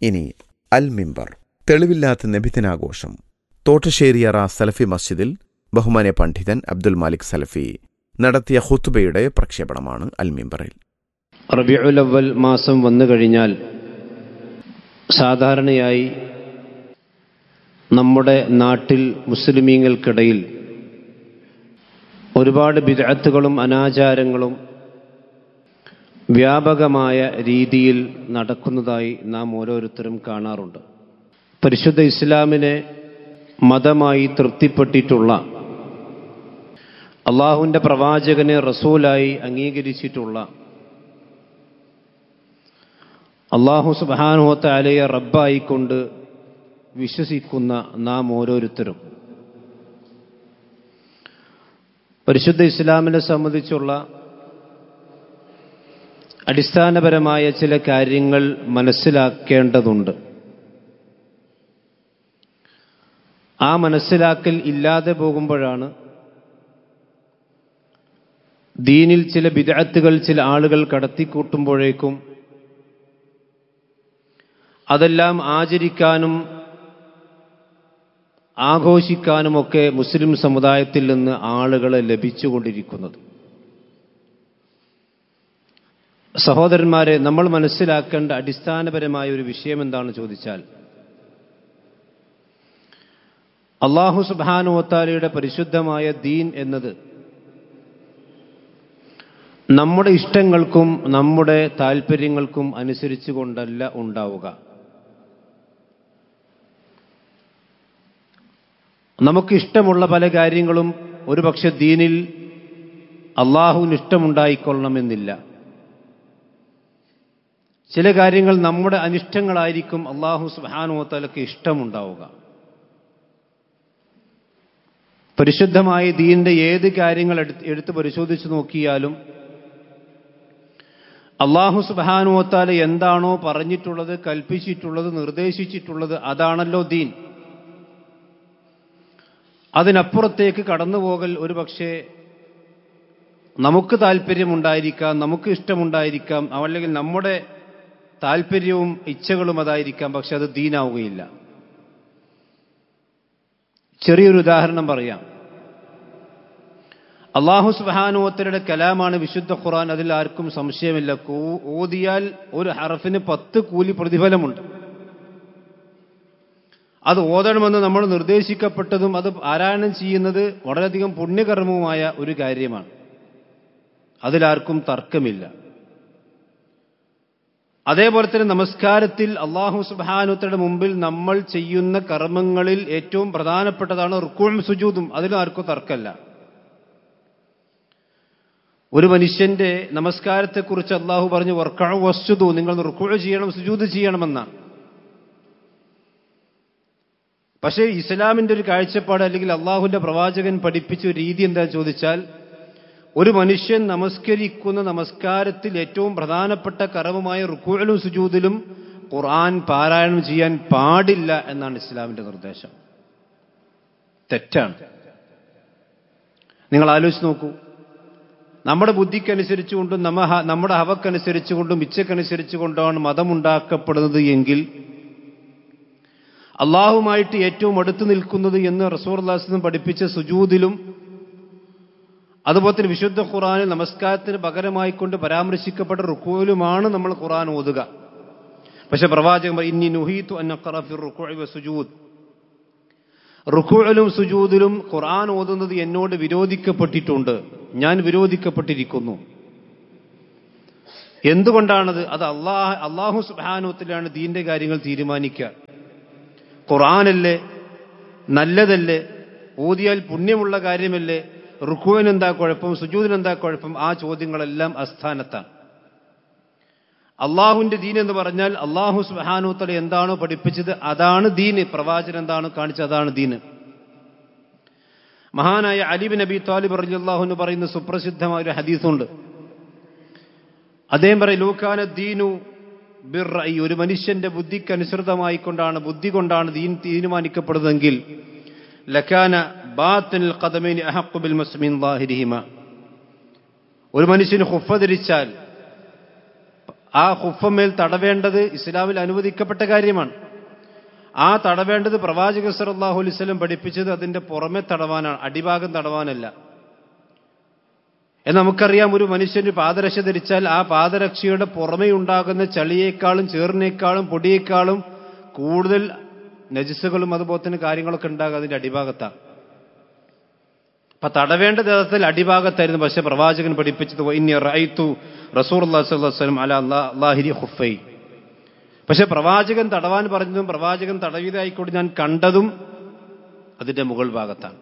ഇനി അൽ മിമ്പർ തെളിവില്ലാത്ത നബിദിനാഘോഷം തോട്ടശ്ശേരിയറ സലഫി മസ്ജിദിൽ ബഹുമാന്യ പണ്ഡിതൻ അബ്ദുൽ മാലിക് സലഫി നടത്തിയ ഹുത്തുബയുടെ പ്രക്ഷേപണമാണ് അൽ മിമ്പറിൽ റബിയുലവൽ മാസം വന്നു കഴിഞ്ഞാൽ സാധാരണയായി നമ്മുടെ നാട്ടിൽ മുസ്ലിമീങ്ങൾക്കിടയിൽ ഒരുപാട് ബിദഅത്തുകളും അനാചാരങ്ങളും വ്യാപകമായ രീതിയിൽ നടക്കുന്നതായി നാം ഓരോരുത്തരും കാണാറുണ്ട് പരിശുദ്ധ ഇസ്ലാമിനെ മതമായി തൃപ്തിപ്പെട്ടിട്ടുള്ള അള്ളാഹുവിൻ്റെ പ്രവാചകനെ റസൂലായി അംഗീകരിച്ചിട്ടുള്ള അള്ളാഹു സുബാനുഹത്ത അലയെ റബ്ബായിക്കൊണ്ട് വിശ്വസിക്കുന്ന നാം ഓരോരുത്തരും പരിശുദ്ധ ഇസ്ലാമിനെ സംബന്ധിച്ചുള്ള അടിസ്ഥാനപരമായ ചില കാര്യങ്ങൾ മനസ്സിലാക്കേണ്ടതുണ്ട് ആ മനസ്സിലാക്കൽ ഇല്ലാതെ പോകുമ്പോഴാണ് ദീനിൽ ചില വിദഗ്ധകൾ ചില ആളുകൾ കടത്തിക്കൂട്ടുമ്പോഴേക്കും അതെല്ലാം ആചരിക്കാനും ആഘോഷിക്കാനുമൊക്കെ മുസ്ലിം സമുദായത്തിൽ നിന്ന് ആളുകളെ ലഭിച്ചുകൊണ്ടിരിക്കുന്നത് സഹോദരന്മാരെ നമ്മൾ മനസ്സിലാക്കേണ്ട അടിസ്ഥാനപരമായ ഒരു വിഷയം എന്താണ് ചോദിച്ചാൽ അള്ളാഹു സുബാനുവത്താലയുടെ പരിശുദ്ധമായ ദീൻ എന്നത് നമ്മുടെ ഇഷ്ടങ്ങൾക്കും നമ്മുടെ താല്പര്യങ്ങൾക്കും അനുസരിച്ച് കൊണ്ടല്ല ഉണ്ടാവുക നമുക്ക് ഇഷ്ടമുള്ള പല കാര്യങ്ങളും ഒരുപക്ഷെ ദീനിൽ അള്ളാഹുവിന് ഇഷ്ടമുണ്ടായിക്കൊള്ളണമെന്നില്ല ചില കാര്യങ്ങൾ നമ്മുടെ അനിഷ്ടങ്ങളായിരിക്കും അള്ളാഹു സുഹാനുവത്തലക്ക് ഇഷ്ടമുണ്ടാവുക പരിശുദ്ധമായ ദീനിന്റെ ഏത് കാര്യങ്ങൾ എടുത്ത് പരിശോധിച്ച് നോക്കിയാലും അള്ളാഹു സുബാനുവത്താല എന്താണോ പറഞ്ഞിട്ടുള്ളത് കൽപ്പിച്ചിട്ടുള്ളത് നിർദ്ദേശിച്ചിട്ടുള്ളത് അതാണല്ലോ ദീൻ അതിനപ്പുറത്തേക്ക് കടന്നുപോകൽ ഒരു പക്ഷേ നമുക്ക് താല്പര്യമുണ്ടായിരിക്കാം നമുക്ക് ഇഷ്ടമുണ്ടായിരിക്കാം അല്ലെങ്കിൽ നമ്മുടെ താല്പര്യവും ഇച്ഛകളും അതായിരിക്കാം പക്ഷെ അത് ദീനാവുകയില്ല ചെറിയൊരു ഉദാഹരണം പറയാം അള്ളാഹു സുബാനുവത്തരുടെ കലാമാണ് വിശുദ്ധ ഖുറാൻ അതിൽ ആർക്കും സംശയമില്ല ഓതിയാൽ ഒരു ഹറഫിന് പത്ത് കൂലി പ്രതിഫലമുണ്ട് അത് ഓതണമെന്ന് നമ്മൾ നിർദ്ദേശിക്കപ്പെട്ടതും അത് പാരായണം ചെയ്യുന്നത് വളരെയധികം പുണ്യകർമ്മവുമായ ഒരു കാര്യമാണ് അതിലാർക്കും തർക്കമില്ല അതേപോലെ തന്നെ നമസ്കാരത്തിൽ അള്ളാഹു സുബാനുത്തയുടെ മുമ്പിൽ നമ്മൾ ചെയ്യുന്ന കർമ്മങ്ങളിൽ ഏറ്റവും പ്രധാനപ്പെട്ടതാണ് റുക്കുവും സുജൂതും അതിലും ആർക്കും തർക്കമല്ല ഒരു മനുഷ്യന്റെ നമസ്കാരത്തെക്കുറിച്ച് അള്ളാഹു പറഞ്ഞു വർക്കാവ് വസ്തുതു നിങ്ങൾ റുക്കുഴ ചെയ്യണം സുജൂത് ചെയ്യണമെന്നാണ് പക്ഷേ ഇസ്ലാമിന്റെ ഒരു കാഴ്ചപ്പാട് അല്ലെങ്കിൽ അള്ളാഹുവിന്റെ പ്രവാചകൻ പഠിപ്പിച്ച ഒരു രീതി എന്താ ചോദിച്ചാൽ ഒരു മനുഷ്യൻ നമസ്കരിക്കുന്ന നമസ്കാരത്തിൽ ഏറ്റവും പ്രധാനപ്പെട്ട കർമ്മമായ റുക്കുവിലും സുജൂതിലും ഖുർആൻ പാരായണം ചെയ്യാൻ പാടില്ല എന്നാണ് ഇസ്ലാമിന്റെ നിർദ്ദേശം തെറ്റാണ് നിങ്ങൾ ആലോചിച്ച് നോക്കൂ നമ്മുടെ ബുദ്ധിക്കനുസരിച്ചുകൊണ്ടും നമ്മ നമ്മുടെ ഹവക്കനുസരിച്ചുകൊണ്ടും ഇച്ഛക്കനുസരിച്ചുകൊണ്ടാണ് മതമുണ്ടാക്കപ്പെടുന്നത് എങ്കിൽ അള്ളാഹുമായിട്ട് ഏറ്റവും അടുത്ത് നിൽക്കുന്നത് എന്ന് റസൂർ അള്ളാഹുസ്ലം പഠിപ്പിച്ച സുജൂദിലും അതുപോലെ തന്നെ വിശുദ്ധ ഖുറാനിൽ നമസ്കാരത്തിന് പകരമായിക്കൊണ്ട് പരാമർശിക്കപ്പെട്ട റുക്കുവിലുമാണ് നമ്മൾ ഖുറാൻ ഓതുക പക്ഷെ പ്രവാചകൻ ഇന്നി നുഹീത്തു അന്നഖറഫിർ സുജൂദ് റുക്കുവിലും സുജൂദിലും ഖുർആൻ ഓതുന്നത് എന്നോട് വിരോധിക്കപ്പെട്ടിട്ടുണ്ട് ഞാൻ വിരോധിക്കപ്പെട്ടിരിക്കുന്നു എന്തുകൊണ്ടാണത് അത് അള്ളാഹ് അള്ളാഹു സുബാനുത്തിലാണ് ദീന്റെ കാര്യങ്ങൾ തീരുമാനിക്കുക ഖുർആാനല്ലേ നല്ലതല്ലേ ഓതിയാൽ പുണ്യമുള്ള കാര്യമല്ലേ റുക്കുവിന് എന്താ കുഴപ്പം സുജൂദിന് എന്താ കുഴപ്പം ആ ചോദ്യങ്ങളെല്ലാം അസ്ഥാനത്താണ് അള്ളാഹുവിന്റെ ദീൻ എന്ന് പറഞ്ഞാൽ അള്ളാഹു സുബാനുത്തല എന്താണോ പഠിപ്പിച്ചത് അതാണ് ദീന് പ്രവാചകൻ എന്താണ് കാണിച്ചത് അതാണ് ദീന് മഹാനായ അലിബ് നബി താലിബ് റലിയല്ലാഹു പറയുന്ന സുപ്രസിദ്ധമായ ഒരു ഹദീസുണ്ട് അദ്ദേഹം പറയും ലൂക്കാന ദീനു ബിർ ഒരു മനുഷ്യന്റെ ബുദ്ധിക്കനുസൃതമായിക്കൊണ്ടാണ് ബുദ്ധി കൊണ്ടാണ് ദീൻ തീരുമാനിക്കപ്പെടുന്നതെങ്കിൽ ലക്കാന ബാത്തിനിൽ കഥമേനി അഹക്കുബിൽ മസ്മിൻ ലാഹിരിഹിമ ഒരു മനുഷ്യന് ഹുഫ ധരിച്ചാൽ ആ ഹുഫമേൽ തടവേണ്ടത് ഇസ്ലാമിൽ അനുവദിക്കപ്പെട്ട കാര്യമാണ് ആ തടവേണ്ടത് പ്രവാചക സല്ലല്ലാഹു അലൈഹി വസല്ലം പഠിപ്പിച്ചത് അതിന്റെ പുറമെ തടവാനാണ് അടിഭാഗം തടവാനല്ല എന്ന് നമുക്കറിയാം ഒരു മനുഷ്യന് പാദരക്ഷ ധരിച്ചാൽ ആ പാദരക്ഷയുടെ പുറമേ ഉണ്ടാകുന്ന ചളിയേക്കാളും ചേറിനേക്കാളും പൊടിയേക്കാളും കൂടുതൽ നജിസുകളും അതുപോലെ തന്നെ കാര്യങ്ങളൊക്കെ ഉണ്ടാകുക അതിന്റെ അടിഭാഗത്താണ് അപ്പൊ തടവേണ്ട തരത്തിൽ അടിഭാഗത്തായിരുന്നു പക്ഷെ പ്രവാചകൻ പഠിപ്പിച്ചത് ഇനി റൈത്തു റസൂർ അള്ളാഹുസ്ലം അല അള്ളാഹിരി ഹുഫൈ പക്ഷെ പ്രവാചകൻ തടവാൻ പറഞ്ഞതും പ്രവാചകൻ തടവിയതായിക്കൊണ്ട് ഞാൻ കണ്ടതും അതിന്റെ മുകൾ ഭാഗത്താണ്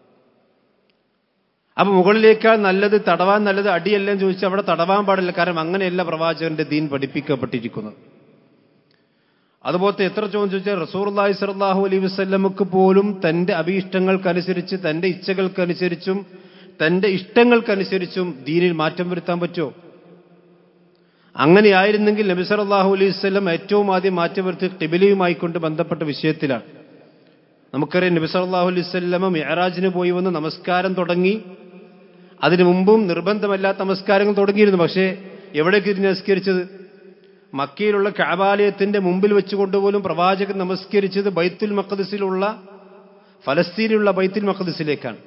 അപ്പൊ മുകളിലേക്കാൾ നല്ലത് തടവാൻ നല്ലത് അടിയല്ല എന്ന് ചോദിച്ചാൽ അവിടെ തടവാൻ പാടില്ല കാരണം അങ്ങനെയല്ല പ്രവാചകന്റെ ദീൻ പഠിപ്പിക്കപ്പെട്ടിരിക്കുന്നത് അതുപോലത്തെ എത്ര ചോദ്യം ചോദിച്ചാൽ റസൂർലാഹി സലാഹു അലൈ വസ്ല്ലമക്ക് പോലും തന്റെ അഭീഷ്ടങ്ങൾക്കനുസരിച്ച് തന്റെ ഇച്ഛകൾക്കനുസരിച്ചും തന്റെ ഇഷ്ടങ്ങൾക്കനുസരിച്ചും ദീനിൽ മാറ്റം വരുത്താൻ പറ്റുമോ അങ്ങനെയായിരുന്നെങ്കിൽ നബി സല്ലാഹു അലൈഹി വസ്ലം ഏറ്റവും ആദ്യം മാറ്റം വരുത്തി ടിബിലിയുമായി കൊണ്ട് ബന്ധപ്പെട്ട വിഷയത്തിലാണ് നമുക്കറിയാം നബി സല്ലാഹു അലൈഹി വസ്ലമ മെഹറാജിന് പോയി വന്ന് നമസ്കാരം തുടങ്ങി അതിനു മുമ്പും നിർബന്ധമല്ലാത്ത നമസ്കാരങ്ങൾ തുടങ്ങിയിരുന്നു പക്ഷേ എവിടേക്ക് തിരിഞ്ഞ് നമസ്കരിച്ചത് മക്കയിലുള്ള കാബാലയത്തിന്റെ മുമ്പിൽ വെച്ചുകൊണ്ടുപോലും പ്രവാചകൻ നമസ്കരിച്ചത് ബൈത്തുൽ മഖദസിലുള്ള ഫലസ്തീനിലുള്ള ബൈത്തുൽ മഖദസിലേക്കാണ്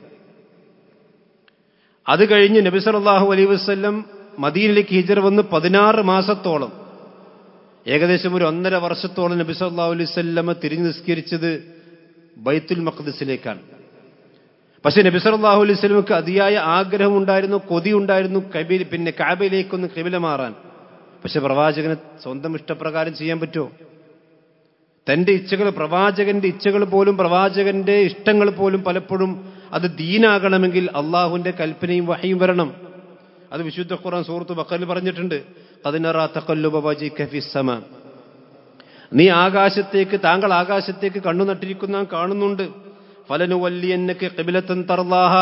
അത് കഴിഞ്ഞ് നബി സല്ലല്ലാഹു അലൈഹി വസല്ലം മദീനിലേക്ക് ഹിജറ വന്ന് പതിനാറ് മാസത്തോളം ഏകദേശം ഒരു ഒന്നര വർഷത്തോളം നബി സല്ലല്ലാഹു അലൈഹി വസല്ലമ തിരിഞ്ഞു നിസ്കരിച്ചത് ബൈത്തുൽ മഖദസിലേക്കാണ് പക്ഷെ നബി സല്ലല്ലാഹു അലൈഹി വസല്ലമക്ക് അതിയായ ആഗ്രഹമുണ്ടായിരുന്നു കൊതിയുണ്ടായിരുന്നു കബീൽ പിന്നെ കാബയിലേക്കൊന്ന് കിബില മാറാൻ പക്ഷെ പ്രവാചകന് സ്വന്തം ഇഷ്ടപ്രകാരം ചെയ്യാൻ പറ്റുമോ തന്റെ ഇച്ഛകൾ പ്രവാചകന്റെ ഇച്ഛകൾ പോലും പ്രവാചകന്റെ ഇഷ്ടങ്ങൾ പോലും പലപ്പോഴും അത് ദീനാകണമെങ്കിൽ അള്ളാഹുവിന്റെ കൽപ്പനയും വഹയും വരണം അത് വിശുദ്ധ ഖുറാൻ സുഹൃത്ത് ബക്കറിൽ പറഞ്ഞിട്ടുണ്ട് അതിനറാ തക്കല്ലുബിസമ നീ ആകാശത്തേക്ക് താങ്കൾ ആകാശത്തേക്ക് കണ്ണു നട്ടിരിക്കുന്ന കാണുന്നുണ്ട് ഫലനു വല്യന്നക്ക് കിബിലത്തൻ തർലാഹ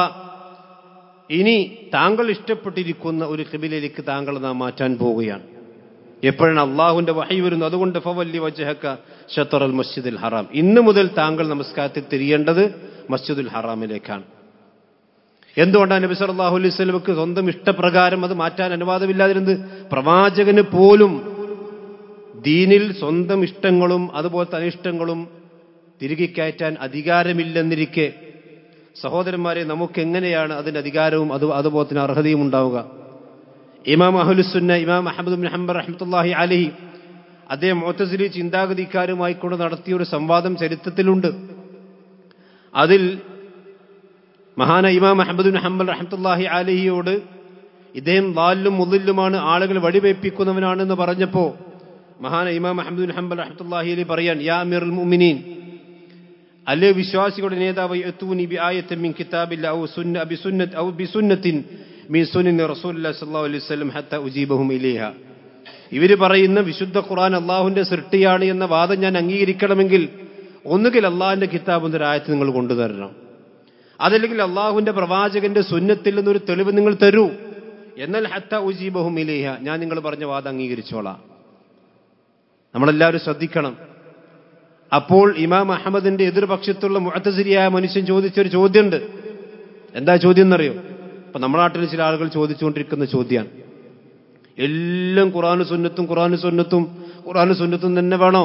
ഇനി താങ്കൾ ഇഷ്ടപ്പെട്ടിരിക്കുന്ന ഒരു കിബിലേക്ക് താങ്കൾ നാം മാറ്റാൻ പോവുകയാണ് എപ്പോഴാണ് അള്ളാഹുവിന്റെ വഹി വരുന്നത് അതുകൊണ്ട് ഫവല്ലി വജഹക്ക ഷത്തറൽ മസ്ജിദുൽ ഹറാം ഇന്ന് മുതൽ താങ്കൾ നമസ്കാരത്തിൽ തിരിയേണ്ടത് മസ്ജിദുൽ ഹറാമിലേക്കാണ് എന്തുകൊണ്ടാണ് നബി സല്ലല്ലാഹു അലൈഹി വസല്ലമക്ക് സ്വന്തം ഇഷ്ടപ്രകാരം അത് മാറ്റാൻ അനുവാദമില്ലാതിരുന്നത് പ്രവാചകന് പോലും ദീനിൽ സ്വന്തം ഇഷ്ടങ്ങളും അതുപോലത്തെ അനിഷ്ടങ്ങളും തിരികെ കയറ്റാൻ അധികാരമില്ലെന്നിരിക്കെ സഹോദരന്മാരെ നമുക്ക് എങ്ങനെയാണ് അതിന്റെ അധികാരവും അത് അതുപോലെ തന്നെ അർഹതയും ഉണ്ടാവുക ഇമാം അഹുലുസുന്ന ഇമാം അഹമ്മദ് ബിൻ ഹംബർ റഹ്മത്തുല്ലാഹി അലഹി അദ്ദേഹം മോത്തസിലി ചിന്താഗതിക്കാരുമായി കൊണ്ട് നടത്തിയ ഒരു സംവാദം ചരിത്രത്തിലുണ്ട് അതിൽ മഹാന ഇമാം അഹമ്മദ് ബിൻ ഹംബൽ റഹ്മത്തുല്ലാഹി അലഹിയോട് ഇദ്ദേഹം ലാലും മുതില്ലുമാണ് ആളുകൾ വഴിവെപ്പിക്കുന്നവനാണെന്ന് പറഞ്ഞപ്പോ മഹാന ഇമാം അഹമ്മദ് ബിൻ ഹംബൽ റഹ്മത്തുല്ലാഹി അലി പറയാൻ യാ അമീർ മുഅ്മിനീൻ അല്ലേ വിശ്വാസികളുടെ നേതാവ് എത്തൂനി ബി ആയത്തെ മിൻ കിതാബില്ല ഔ സുന്ന ബി സുന്നത്ത് ഔ ബി സുന്നത്തിൻ മീൻ സുന്നിൻ റസൂലുള്ളാഹി സ്വല്ലല്ലാഹു അലൈഹി വസല്ലം ഹത്ത ഉജീബഹും ഇലൈഹ ഇവര് പറയുന്ന വിശുദ്ധ ഖുർആൻ അള്ളാഹുവിന്റെ സൃഷ്ടിയാണ് എന്ന വാദം ഞാൻ അംഗീകരിക്കണമെങ്കിൽ ഒന്നുകിൽ അള്ളാഹിന്റെ കിതാബ് എന്നൊരു ആയത്ത് നിങ്ങൾ കൊണ്ടുതരണം അതല്ലെങ്കിൽ അള്ളാഹുവിന്റെ പ്രവാചകന്റെ സുന്നത്തിൽ നിന്നൊരു തെളിവ് നിങ്ങൾ തരൂ എന്നാൽ ഹത്ത ഉജീബഹും ഇലേഹ ഞാൻ നിങ്ങൾ പറഞ്ഞ വാദം അംഗീകരിച്ചോളാം നമ്മളെല്ലാവരും ശ്രദ്ധിക്കണം അപ്പോൾ ഇമാം അഹമ്മദിന്റെ എതിർപക്ഷത്തുള്ള മുഅത്തസിരിയായ മനുഷ്യൻ ചോദിച്ചൊരു ചോദ്യമുണ്ട് എന്താ ചോദ്യം എന്നറിയോ ഇപ്പൊ നമ്മുടെ നാട്ടിൽ ചില ആളുകൾ ചോദിച്ചുകൊണ്ടിരിക്കുന്ന ചോദ്യമാണ് എല്ലാം ഖുറാനു സുന്നത്തും ഖുറാനു സുന്നത്തും ഖുറാനു സുന്നത്തും തന്നെ വേണോ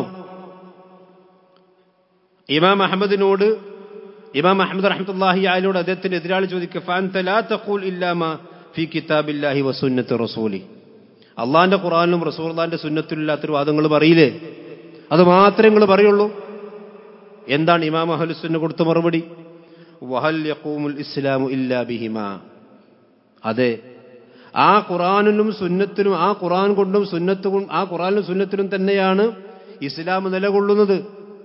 ഇമാം അഹമ്മദിനോട് ഇമാം അഹമ്മദ് റഹ്മത്തുല്ലാഹി ആയനോട് അദ്ദേഹത്തിന്റെ എതിരാളി ചോദിക്കുക ഫാൻത ലാ തഖൂൽ ഇല്ലാമ ഫി കിതാബില്ലാഹി വസുന്നത്ത് റസൂലി അള്ളാന്റെ ഖുറാനിലും റസൂർലാന്റെ സുന്നത്തിലില്ലാത്തൊരു വാദങ്ങൾ പറയില്ലേ അത് മാത്രമേ നിങ്ങൾ പറയുള്ളൂ എന്താണ് ഇമാം അഹലുസുന്ന കൊടുത്ത മറുപടി വഹൽ യഖൂമുൽ ഇസ്ലാമു ഇല്ലാ ബിഹിമ അതെ ആ ഖുറാനിനും സുന്നത്തിനും ആ ഖുറാൻ കൊണ്ടും സുന്നത്ത് കൊണ്ടും ആ ഖുറാനിലും സുന്നത്തിനും തന്നെയാണ് ഇസ്ലാം നിലകൊള്ളുന്നത്